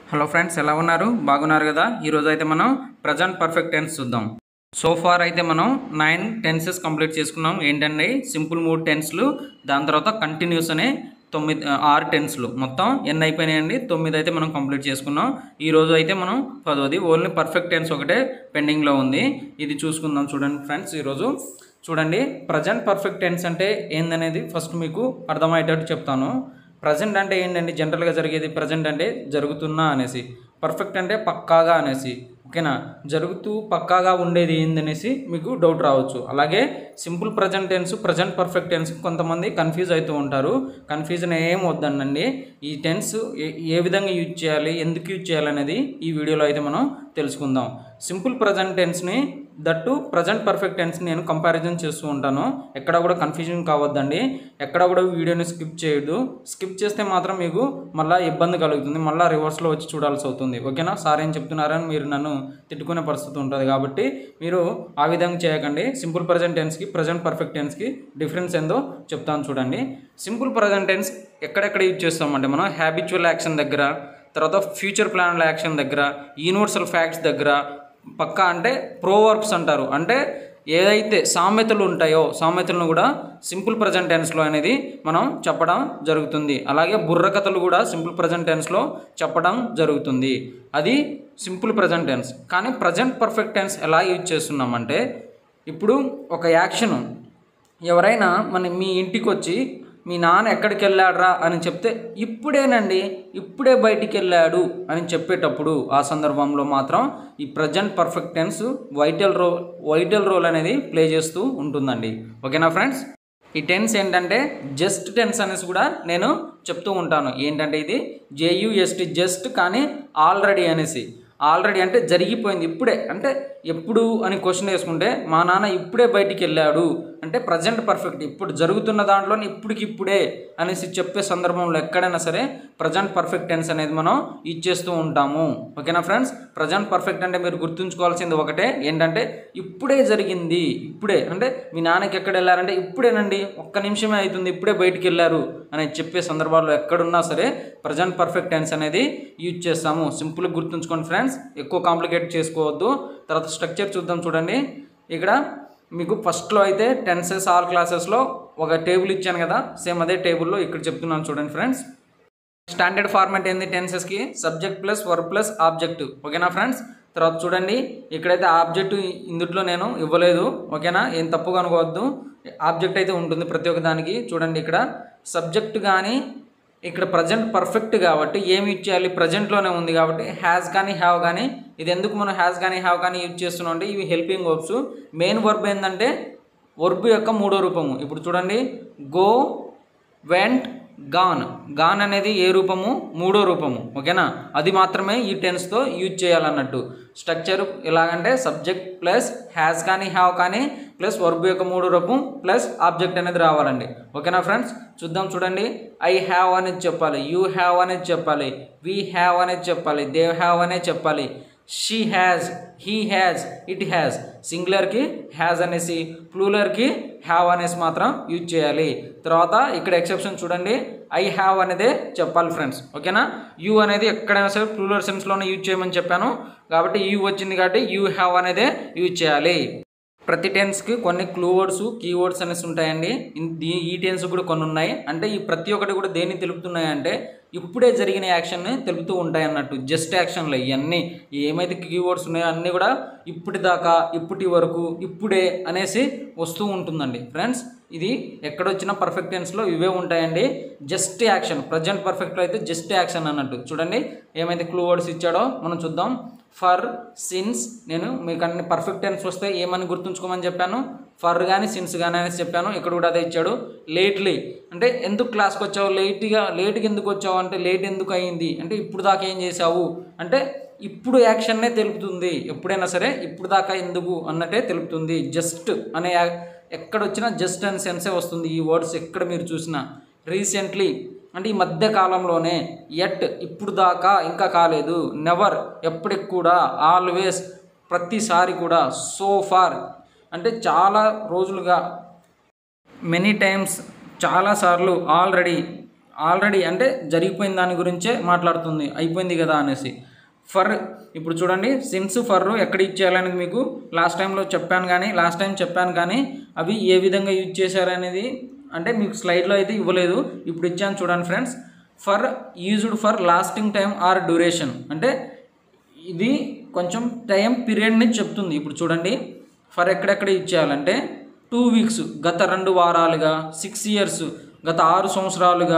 hello friends ఎలా ఉన్నారు బాగున్నారు కదా ఈరోజు అయితే మనం ప్రజెంట్ పర్ఫెక్ట్ టెన్స్ చూద్దాం సో ఫార్ అయితే మనం నైన్ టెన్సెస్ కంప్లీట్ చేసుకున్నాం ఏంటంటే సింపుల్ మూడు టెన్స్లు దాని తర్వాత కంటిన్యూస్ అనే తొమ్మిది ఆ, ఆరు టెన్స్లు మొత్తం ఎన్ని అయిపోయినాయండి తొమ్మిది అయితే మనం కంప్లీట్ చేసుకున్నాం ఈ రోజు అయితే మనం పదోది ఓన్లీ పర్ఫెక్ట్ టెన్స్ ఒకటే పెండింగ్లో ఉంది ఇది చూసుకుందాం చూడండి ఫ్రెండ్స్ ఈరోజు చూడండి ప్రజెంట్ పర్ఫెక్ట్ టెన్స్ అంటే ఏందనేది ఫస్ట్ మీకు అర్థమయ్యేటట్టు చెప్తాను ప్రజెంట్ అంటే ఏంటండి జనరల్గా జరిగేది ప్రజెంట్ అంటే జరుగుతున్నా అనేసి పర్ఫెక్ట్ అంటే పక్కాగా అనేసి ఓకేనా జరుగుతూ పక్కాగా ఉండేది ఏందనేసి మీకు డౌట్ రావచ్చు అలాగే simple present tense present perfect tense కొంతమంది కన్ఫ్యూజ్ అవుతూ ఉంటారు కన్ఫ్యూజన్ ఏం వద్దండి ఈ టెన్స్ ఏ ఏ విధంగా యూజ్ చేయాలి ఎందుకు యూజ్ చేయాలి అనేది ఈ వీడియోలో అయితే మనం తెలుసుకుందాం సింపుల్ ప్రజెంట్ టెన్స్ని దట్టు ప్రజెంట్ పర్ఫెక్ట్ టెన్స్ నేను కంపారిజన్ చేస్తూ ఉంటాను ఎక్కడ కూడా కన్ఫ్యూజన్ కావద్దండి ఎక్కడ కూడా వీడియోని స్కిప్ చేయదు స్కిప్ చేస్తే మాత్రం మీకు మళ్ళీ ఇబ్బంది కలుగుతుంది మళ్ళీ రివర్స్లో వచ్చి చూడాల్సి అవుతుంది ఓకేనా సార్ ఏం చెప్తున్నారని మీరు నన్ను తిట్టుకునే పరిస్థితి ఉంటుంది కాబట్టి మీరు ఆ విధంగా చేయకండి సింపుల్ ప్రజెంట్ టెన్స్కి ప్రజెంట్ పర్ఫెక్ట్ టెన్స్కి డిఫరెన్స్ ఏందో చెప్తాను చూడండి సింపుల్ ప్రజెంట్ టెన్స్ ఎక్కడెక్కడ యూజ్ చేస్తామంటే మనం హ్యాబిచువల్ యాక్షన్ దగ్గర తర్వాత ఫ్యూచర్ ప్లాన్ల యాక్షన్ దగ్గర యూనివర్సల్ ఫ్యాక్ట్స్ దగ్గర పక్కా అంటే ప్రోవర్బ్స్ అంటారు అంటే ఏదైతే సామెతలు ఉంటాయో సామెతలను కూడా సింపుల్ ప్రజెంట్ టెన్స్లో అనేది మనం చెప్పడం జరుగుతుంది అలాగే బుర్రకథలు కూడా సింపుల్ ప్రజెంట్ టెన్స్లో చెప్పడం జరుగుతుంది అది సింపుల్ ప్రజెంట్ టెన్స్ కానీ ప్రజెంట్ పర్ఫెక్ట్ టెన్స్ ఎలా యూజ్ చేస్తున్నామంటే ఇప్పుడు ఒక యాక్షన్ ఎవరైనా మన మీ ఇంటికి వచ్చి మీ నాన్న ఎక్కడికి వెళ్ళాడ్రా అని చెప్తే ఇప్పుడేనండి ఇప్పుడే బయటికి వెళ్ళాడు అని చెప్పేటప్పుడు ఆ సందర్భంలో మాత్రం ఈ present perfect tense vital role vital role అనేది ప్లే చేస్తూ ఉంటుందండి ఓకేనా ఫ్రెండ్స్ ఈ టెన్స్ ఏంటంటే జస్ట్ టెన్స్ అనేసి కూడా నేను చెప్తూ ఉంటాను ఏంటంటే ఇది జేయుఎస్టి జస్ట్ కానీ ఆల్రెడీ అనేసి ఆల్రెడీ అంటే జరిగిపోయింది ఇప్పుడే అంటే ఎప్పుడు అని క్వశ్చన్ వేసుకుంటే మా నాన్న ఇప్పుడే బయటికి వెళ్ళాడు అంటే ప్రజెంట్ పర్ఫెక్ట్ ఇప్పుడు జరుగుతున్న దాంట్లో ఇప్పటికి ఇప్పుడే అనేసి చెప్పే సందర్భంలో ఎక్కడైనా సరే ప్రజెంట్ పర్ఫెక్ట్ టెన్స్ అనేది మనం ఇచ్చేస్తూ ఉంటాము ఓకేనా ఫ్రెండ్స్ ప్రజెంట్ పర్ఫెక్ట్ అంటే మీరు గుర్తుంచుకోవాల్సింది ఒకటే ఏంటంటే ఇప్పుడే జరిగింది ఇప్పుడే అంటే మీ నాన్నకి ఎక్కడ వెళ్ళారంటే ఇప్పుడేనండి ఒక్క నిమిషమే అవుతుంది ఇప్పుడే బయటికి వెళ్ళారు అని చెప్పే సందర్భాల్లో ఎక్కడున్నా సరే ప్రజెంట్ పర్ఫెక్ట్ టెన్స్ అనేది యూజ్ చేస్తాము సింపుల్గా గుర్తుంచుకోండి ఫ్రెండ్స్ ఎక్కువ కాంప్లికేట్ చేసుకోవద్దు తర్వాత స్ట్రక్చర్ చూద్దాం చూడండి ఇక్కడ మీకు ఫస్ట్లో అయితే టెన్సెస్ ఆల్ క్లాసెస్లో ఒక టేబుల్ ఇచ్చాను కదా సేమ్ అదే టేబుల్లో ఇక్కడ చెప్తున్నాను చూడండి ఫ్రెండ్స్ స్టాండర్డ్ ఫార్మాట్ ఏంది టెన్సెస్కి subject plus verb plus object ఓకేనా ఫ్రెండ్స్ తర్వాత చూడండి ఇక్కడైతే ఆబ్జెక్ట్ ఇందుట్లో నేను ఇవ్వలేదు ఓకేనా ఏం తప్పుగా అనుకోవద్దు ఆబ్జెక్ట్ అయితే ఉంటుంది ప్రతి ఒక్క దానికి చూడండి ఇక్కడ సబ్జెక్ట్ కానీ ఇక్కడ ప్రజెంట్ పర్ఫెక్ట్ కాబట్టి ఏమి యూజ్ చేయాలి ప్రజెంట్లోనే ఉంది కాబట్టి హ్యాస్ కానీ హ్యావ్ కానీ ఇది ఎందుకు మనం హ్యాస్ కానీ హ్యావ్ కానీ యూజ్ చేస్తున్నాం అంటే ఇవి హెల్పింగ్ వర్బ్స్ మెయిన్ వర్బ్ ఏంటంటే వర్బ్ యొక్క మూడో రూపము ఇప్పుడు చూడండి గో వెంట్ గాన్ గాన్ అనేది ఏ రూపము మూడో రూపము ఓకేనా అది మాత్రమే ఈ టెన్స్తో యూజ్ చేయాలన్నట్టు స్ట్రక్చర్ ఎలాగంటే సబ్జెక్ట్ ప్లస్ హ్యాస్ కానీ హ్యావ్ కానీ ప్లస్ వర్బ్ యొక్క మూడో రూపం ప్లస్ ఆబ్జెక్ట్ అనేది రావాలండి ఓకేనా ఫ్రెండ్స్ చూద్దాం చూడండి ఐ హ్యావ్ అనేది చెప్పాలి యూ హ్యావ్ అనేది చెప్పాలి వీ హ్యావ్ అనేది చెప్పాలి దే హ్యావ్ అనేది చెప్పాలి she has he has it has సింగులర్కి హ్యాజ్ అనేసి ప్లూలర్కి హ్యావ్ అనేసి మాత్రం యూజ్ చేయాలి తర్వాత ఇక్కడ ఎక్సెప్షన్ చూడండి ఐ హ్యావ్ అనేదే చెప్పాలి ఫ్రెండ్స్ ఓకేనా యూ అనేది ఎక్కడైనా సరే ప్లూలర్ సెన్స్లోనే యూజ్ చేయమని చెప్పాను కాబట్టి యూ వచ్చింది కాబట్టి యూ హ్యావ్ అనేదే యూజ్ చేయాలి ప్రతి టెన్స్కి కొన్ని క్లూ వర్డ్స్ కీవర్డ్స్ అనేసి ఉంటాయండి ఇన్- దీ- ఈ టెన్స్ కూడా కొన్ని ఉన్నాయి అంటే ఈ ప్రతి ఒక్కటి కూడా దేన్ని తెలుపుతున్నాయి అంటే ఇప్పుడే జరిగిన యాక్షన్ని తెలుపుతూ ఉంటాయి అన్నట్టు జస్ట్ యాక్షన్లు ఇవన్నీ ఏమైతే కీవర్డ్స్ ఉన్నాయో అన్నీ కూడా ఇప్పటి దాకా ఇప్పటి వరకు ఇప్పుడే అనేసి వస్తూ ఉంటుందండి ఫ్రెండ్స్ ఇది ఎక్కడొచ్చినా పర్ఫెక్ట్ టెన్స్లో ఇవే ఉంటాయండి జస్ట్ యాక్షన్ ప్రజెంట్ పర్ఫెక్ట్లో అయితే జస్ట్ యాక్షన్ అన్నట్టు చూడండి ఏమైతే క్లూ వర్డ్స్ ఇచ్చాడో మనం చూద్దాం ఫర్ సిన్స్ నేను మీకు అన్ని పర్ఫెక్ట్ టెన్స్ వస్తే ఏమని గుర్తుంచుకోమని చెప్పాను ఫర్ కానీ సిన్స్ కానీ అనేసి చెప్పాను ఇక్కడ కూడా అదే ఇచ్చాడు లేట్లీ అంటే ఎందుకు క్లాస్కి వచ్చావు లేట్గా లేట్గా ఎందుకు వచ్చావు అంటే లేట్ ఎందుకు అయింది అంటే ఇప్పుడు దాకా ఏం చేసావు అంటే ఇప్పుడు యాక్షన్నే తెలుపుతుంది ఎప్పుడైనా సరే ఇప్పుడు దాకా ఎందుకు అన్నట్టే తెలుపుతుంది జస్ట్ అనే యా- ఎక్కడ వచ్చినా జస్ట్ అనే సెన్సే వస్తుంది ఈ వర్డ్స్ ఎక్కడ మీరు చూసినా రీసెంట్లీ అంటే ఈ మధ్య కాలంలోనే ఎట్ ఇప్పుడు దాకా ఇంకా కాలేదు నెవర్ ఎప్పటికి కూడా ఆల్వేస్ ప్రతిసారి కూడా సో ఫార్ అంటే చాలా రోజులుగా మెనీ టైమ్స్ చాలాసార్లు ఆల్రెడీ ఆల్రెడీ అంటే జరిగిపోయిన దాని గురించే మాట్లాడుతుంది అయిపోయింది కదా అనేసి ఫర్ ఇప్పుడు చూడండి సిన్స్ ఫర్ ఎక్కడ ఇచ్చేయాలనేది మీకు లాస్ట్ టైంలో చెప్పాను కానీ లాస్ట్ టైం చెప్పాను కానీ అవి ఏ విధంగా యూజ్ చేశారనేది అంటే మీకు స్లైడ్లో అయితే ఇవ్వలేదు ఇప్పుడు ఇచ్చాను చూడండి friends for used for lasting time or duration అంటే ఇది కొంచెం టైం పీరియడ్ని చెప్తుంది ఇప్పుడు చూడండి ఫర్ ఎక్కడెక్కడ ఇచ్చేయాలంటే టూ వీక్స్ గత రెండు వారాలుగా సిక్స్ ఇయర్స్ గత ఆరు సంవత్సరాలుగా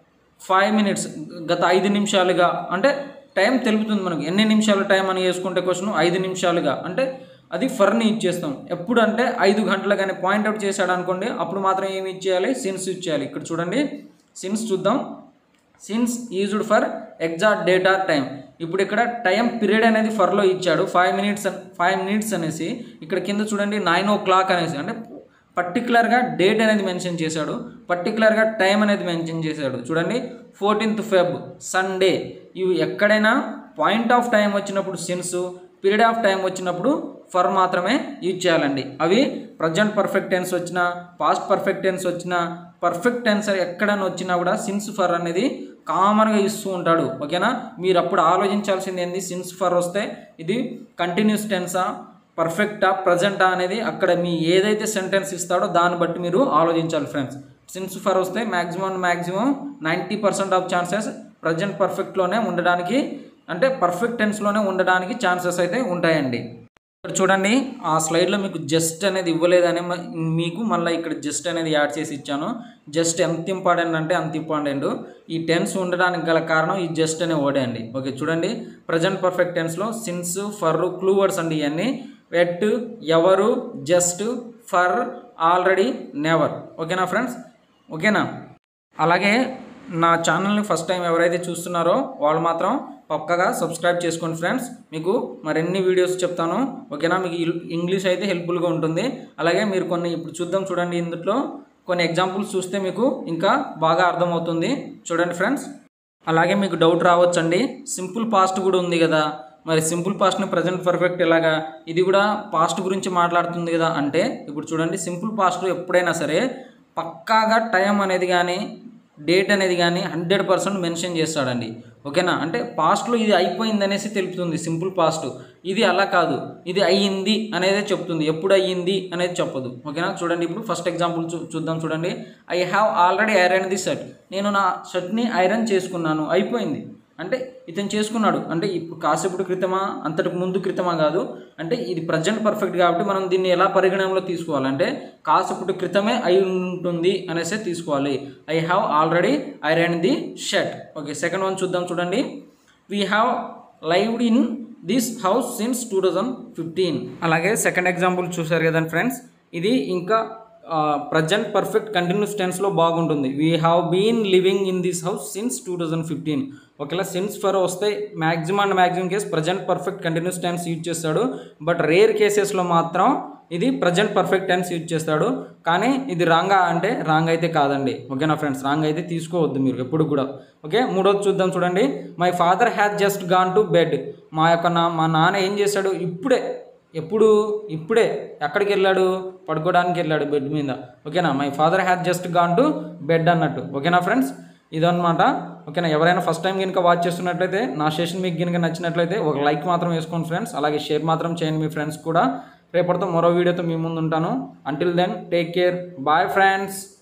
ఫైవ్ మినిట్స్ గత ఐదు నిమిషాలుగా అంటే టైం తెలుపుతుంది మనకు ఎన్ని నిమిషాలు టైం అని వేసుకుంటే క్వశ్చన్ ఐదు నిమిషాలుగా అంటే అది ఫర్ని ఇచ్చేస్తాం ఎప్పుడు అంటే ఐదు గంటలు కానీ పాయింట్అవుట్ చేశాడు అనుకోండి అప్పుడు మాత్రం ఏమి ఇచ్చేయాలి సిన్స్ ఇచ్చేయాలి ఇక్కడ చూడండి సిన్స్ చూద్దాం since used for exact date or time ఇప్పుడు ఇక్కడ టైం పీరియడ్ అనేది ఫర్లో ఇచ్చాడు ఫైవ్ మినిట్స్ ఫైవ్ మినిట్స్ అనేసి ఇక్కడ కింద చూడండి నైన్ ఓ క్లాక్ అనేసి అంటే పర్టికులర్గా డేట్ అనేది మెన్షన్ చేశాడు పర్టికులర్గా టైం అనేది మెన్షన్ చేశాడు చూడండి ఫోర్టీన్త్ ఫెబ్ సండే ఇవి ఎక్కడైనా పాయింట్ ఆఫ్ టైం వచ్చినప్పుడు సిన్స్ పీరియడ్ ఆఫ్ టైం వచ్చినప్పుడు ఫర్ మాత్రమే యూజ్ చేయాలండి అవి ప్రజెంట్ పర్ఫెక్ట్ టెన్స్ వచ్చినా పాస్ట్ పర్ఫెక్ట్ టెన్స్ వచ్చినా పర్ఫెక్ట్ టెన్స్ ఎక్కడైనా వచ్చినా కూడా సిన్స్ ఫర్ అనేది కామన్గా ఇస్తూ ఉంటాడు ఓకేనా మీరు అప్పుడు ఆలోచించాల్సింది ఏంది సిన్స్ ఫర్ వస్తే ఇది కంటిన్యూస్ టెన్సా పర్ఫెక్టా ప్రజెంటా అనేది అక్కడ మీ ఏదైతే సెంటెన్స్ ఇస్తాడో దాన్ని బట్టి మీరు ఆలోచించాలి ఫ్రెండ్స్ సిన్స్ ఫర్ వస్తే maximum maximum ninety percent of chances present పర్ఫెక్ట్లోనే ఉండడానికి అంటే పర్ఫెక్ట్ టెన్స్లోనే ఉండడానికి ఛాన్సెస్ అయితే ఉంటాయండి ఇక్కడ చూడండి ఆ స్లైడ్లో మీకు జస్ట్ అనేది ఇవ్వలేదని మ- మీకు మళ్ళీ ఇక్కడ జస్ట్ అనేది యాడ్ చేసి ఇచ్చాను జస్ట్ ఎంత ఇంపార్టెంట్ అంటే అంత ఇంపార్టెంట్ ఈ టెన్స్ ఉండడానికి గల కారణం ఈ జస్ట్ అనే వర్డే అండి ఓకే చూడండి ప్రజెంట్ పర్ఫెక్ట్ టెన్స్లో సిన్స్ ఫర్ క్లూ వర్డ్స్ అండి ఇవన్నీ yet ever just for already never ఓకేనా ఫ్రెండ్స్ ఓకేనా అలాగే నా ఛానల్ని ఫస్ట్ టైం ఎవరైతే చూస్తున్నారో వాళ్ళు మాత్రం పక్కగా సబ్స్క్రైబ్ చేసుకోండి ఫ్రెండ్స్ మీకు మరిన్ని వీడియోస్ చెప్తాను ఓకేనా మీకు ఇల్- ఇంగ్లీష్ అయితే హెల్ప్ఫుల్గా ఉంటుంది అలాగే మీరు కొన్ని ఇప్పుడు చూద్దాం చూడండి ఇందులో కొన్ని ఎగ్జాంపుల్స్ చూస్తే మీకు ఇంకా బాగా అర్థమవుతుంది చూడండి ఫ్రెండ్స్ అలాగే మీకు డౌట్ రావచ్చండి సింపుల్ పాస్ట్ కూడా ఉంది కదా మరి సింపుల్ పాస్ట్ని ప్రజెంట్ పర్ఫెక్ట్ ఎలాగా ఇది కూడా పాస్ట్ గురించి మాట్లాడుతుంది కదా అంటే ఇప్పుడు చూడండి సింపుల్ పాస్ట్ ఎప్పుడైనా సరే పక్కాగా టైం అనేది కానీ డేట్ అనేది కానీ హండ్రెడ్ పర్సెంట్ మెన్షన్ చేస్తాడండి ఓకేనా అంటే పాస్ట్లో ఇది అయిపోయింది అనేసి తెలుపుతుంది సింపుల్ పాస్ట్ ఇది అలా కాదు ఇది అయ్యింది అనేది చెప్తుంది ఎప్పుడు అయ్యింది అనేది చెప్పదు ఓకేనా చూడండి ఇప్పుడు ఫస్ట్ ఎగ్జాంపుల్ చూ చూద్దాం చూడండి I have already iron the shirt నేను నా షర్ట్ని ఐరన్ చేసుకున్నాను అయిపోయింది అంటే ఇతను చేసుకున్నాడు అంటే ఇప్పుడు కాసేపటి క్రితమా అంతటికి ముందు క్రితమా కాదు అంటే ఇది ప్రజెంట్ పర్ఫెక్ట్ కాబట్టి మనం దీన్ని ఎలా పరిగణనలో తీసుకోవాలంటే కాసేపటి క్రితమే అయి ఉంటుంది అనేసి తీసుకోవాలి I have already iron the shirt okay second one చూద్దాం చూడండి we have lived in this house since two thousand fifteen అలాగే సెకండ్ ఎగ్జాంపుల్ చూసారు కదండి ఫ్రెండ్స్ ఇది ఇంకా ప్రజెంట్ పర్ఫెక్ట్ కంటిన్యూస్ టెన్స్లో బాగుంటుంది we have been living in this house since two thousand fifteen ఒకవేళ సిన్స్ ఫర్ వస్తే maximum and maximum case present perfect continuous tense use చేస్తాడు బట్ రేర్ కేసెస్లో మాత్రం ఇది ప్రజెంట్ పర్ఫెక్ట్ టెన్స్ యూజ్ చేస్తాడు కానీ ఇది రాంగా అంటే రాంగ్ అయితే కాదండి ఓకేనా ఫ్రెండ్స్ రాంగ్ అయితే తీసుకోవద్దు మీరు ఎప్పుడు కూడా ఓకే మూడోది చూద్దాం చూడండి my father has just gone to bed మా యొక్క నా మా నాన్న ఏం చేశాడు ఇప్పుడే ఎప్పుడు ఇప్పుడే ఎక్కడికి వెళ్ళాడు పడుకోవడానికి వెళ్ళాడు బెడ్ మీద ఓకేనా my father has just gone to bed అన్నట్టు ఓకేనా ఫ్రెండ్స్ ఇదన్నమాట ఓకేనా ఎవరైనా ఫస్ట్ టైం కనుక వాచ్ చేస్తున్నట్లయితే నా సెషన్ మీకు కనుక నచ్చినట్లయితే ఒక లైక్ మాత్రం వేసుకోండి ఫ్రెండ్స్ అలాగే షేర్ మాత్రం చేయండి మీ ఫ్రెండ్స్ కూడా రేపటితో మరో వీడియోతో మీ ముందు ఉంటాను until then take care bye friends